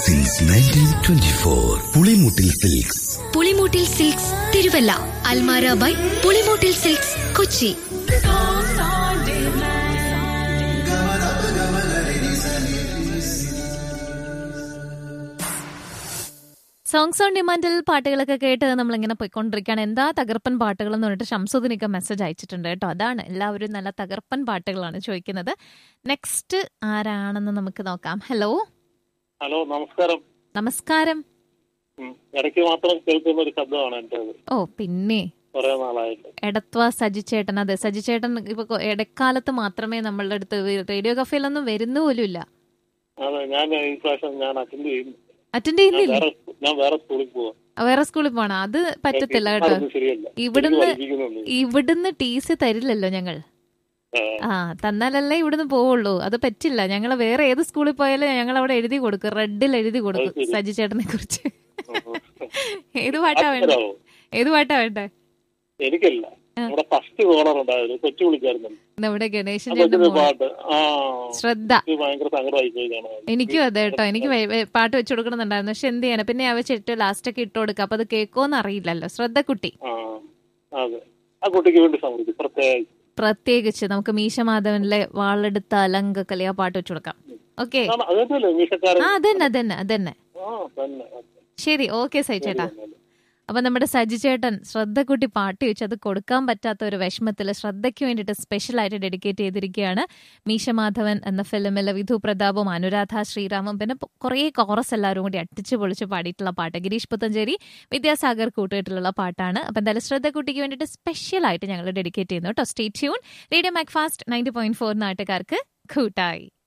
Since nineteen twenty four Pulimoottil silks Pulimoottil silks Thiruvalla Almara by Pulimoottil silks Kochi songs on ഡിമാൻഡിൽ പാട്ടുകളൊക്കെ കേട്ട് നമ്മളിങ്ങനെ പോയിക്കൊണ്ടിരിക്കുകയാണ് എന്താ തകർപ്പൻ പാട്ടുകൾ എന്ന് പറഞ്ഞിട്ട് ഷംസുദ്ദീനൊക്കെ മെസ്സേജ് അയച്ചിട്ടുണ്ട് കേട്ടോ അതാണ് എല്ലാവരും നല്ല തകർപ്പൻ പാട്ടുകളാണ് ചോദിക്കുന്നത് നെക്സ്റ്റ് ആരാണെന്ന് നമുക്ക് നോക്കാം ഹലോ ഹലോ നമസ്കാരം നമസ്കാരം ഉം. ഇടയ്ക്ക് മാത്രം കേൾക്കുന്ന ഒരു ശബ്ദമാണ് എന്റേത് ഓ പിന്നെ കുറെ നാളായിട്ട് എടത്വ സജി ചേട്ടൻ അതെ സജി ചേട്ടൻ ഇപ്പൊ കൊ- ഇടക്കാലത്ത് മാത്രമേ നമ്മളുടെ അടുത്ത് വി- റേഡിയോ കഫേലൊന്നും വരുന്ന പോലും ഇല്ല അതെ ഞാൻ ഈ പ്രാവശ്യം ഞാൻ അറ്റൻഡ് ചെയ്യുന്നു അറ്റൻഡ് ഞാൻ ചെയ്യുന്നില്ല വേറെ ഞാൻ വേറെ സ്കൂളിൽ പോവാം വേറെ സ്കൂളിൽ പോണം അത് പറ്റത്തില്ല കേട്ടോ അതൊന്നും ശരിയല്ല ഇവിടുന്ന് എനിക്ക് പഠിപ്പിക്കുന്നുണ്ട്. ഇവിടുന്ന് ടി സി തരില്ലല്ലോ ഞങ്ങൾ ആ, ആ തന്നാലല്ലേ ഇവിടുന്ന് പോവുള്ളൂ അത് പറ്റില്ല ഞങ്ങൾ വേറെ ഏത് സ്കൂളിൽ പോയാലും ഞങ്ങൾ അവിടെ എഴുതി കൊടുക്കും റെഡിൽ എഴുതി കൊടുക്കും അത് ശരി. സജി ചേട്ടനെ കുറിച്ച് ഉം. ഏത് പാട്ടാ വേണ്ടേ അക്ഷരാവോ? ഏത് പാട്ടാ വേണ്ടേ എനിക്കല്ല ആ. നമ്മുടെ ഫസ്റ്റ് കോളർ ഉണ്ടായിരുന്നു കൊച്ചു വിളിച്ചായിരുന്നു നമ്മുടെ ഗണേശൻ ആ ചേട്ടൻ കൊച്ചിന്റെ മോള്. പാട്ട് ആ ശ്രദ്ധ എനിക്ക് ഭയങ്കര സങ്കടമായി പോയി കാണാൻ എനിക്കും അതെ കേട്ടോ എനിക്ക് വെ- വെ- പാട്ട് വെച്ചു കൊടുക്കണമെന്നുണ്ടായിരുന്നു പക്ഷെ എന്ത് ചെയ്യാനാ പിന്നെ അവ ചെട്ട് ലാസ്റ്റ് ഒക്കെ ഇട്ട് കൊടുക്കുക അപ്പൊ അത് കേക്കോന്ന് അറിയില്ലല്ലോ ശ്രദ്ധ കുട്ടി ആ അതെ ആ കുട്ടിക്ക് വേണ്ടി സമർപ്പിച്ചു പ്രത്യേകിച്ച് പ്രത്യേകിച്ച് നമുക്ക് മീശമാധവനിലെ വാളെടുത്ത അലങ്കൊക്കെ ആ പാട്ട് വെച്ചു കൊടുക്കാം ഓക്കെ ആണ്, അത് തന്നെയല്ലേ മീശക്കാരൻ ആ അതന്നെ അതന്നെ അതന്നെ ആ തന്നെ ശരി ഓക്കെ സൈ ചേട്ടാ അപ്പൊ നമ്മുടെ സജി ചേട്ടൻ ശ്രദ്ധക്കുട്ടി പാട്ട് വെച്ച് അത് കൊടുക്കാൻ പറ്റാത്ത ഒരു വിഷമത്തിൽ ശ്രദ്ധയ്ക്ക് വേണ്ടിയിട്ട് സ്പെഷ്യൽ ആയിട്ട് ഡെഡിക്കേറ്റ് ചെയ്തിരിക്കുകയാണ് മീശമാധവൻ എന്ന ഫിലിമിലെ വിധു പ്രതാപും അനുരാധ ശ്രീറാമും പിന്നെ പ- കുറേ കോറസ് എല്ലാവരും കൂടി അട്ടിച്ച് പൊളിച്ച് പാടിയിട്ടുള്ള പാട്ട് ഗിരീഷ് പുത്തഞ്ചേരി വിദ്യാസാഗർ കൂട്ടുകെട്ടിലുള്ള പാട്ടാണ് അപ്പൊ എന്തായാലും ശ്രദ്ധക്കുട്ടിക്ക് വേണ്ടിയിട്ട് സ്പെഷ്യൽ ആയിട്ട് ഞങ്ങൾ ഡെഡിക്കേറ്റ് ചെയ്യുന്നു കേട്ടോ stay tune radio Mac fast ninety point four നാട്ടുകാർക്ക് കൂട്ടായി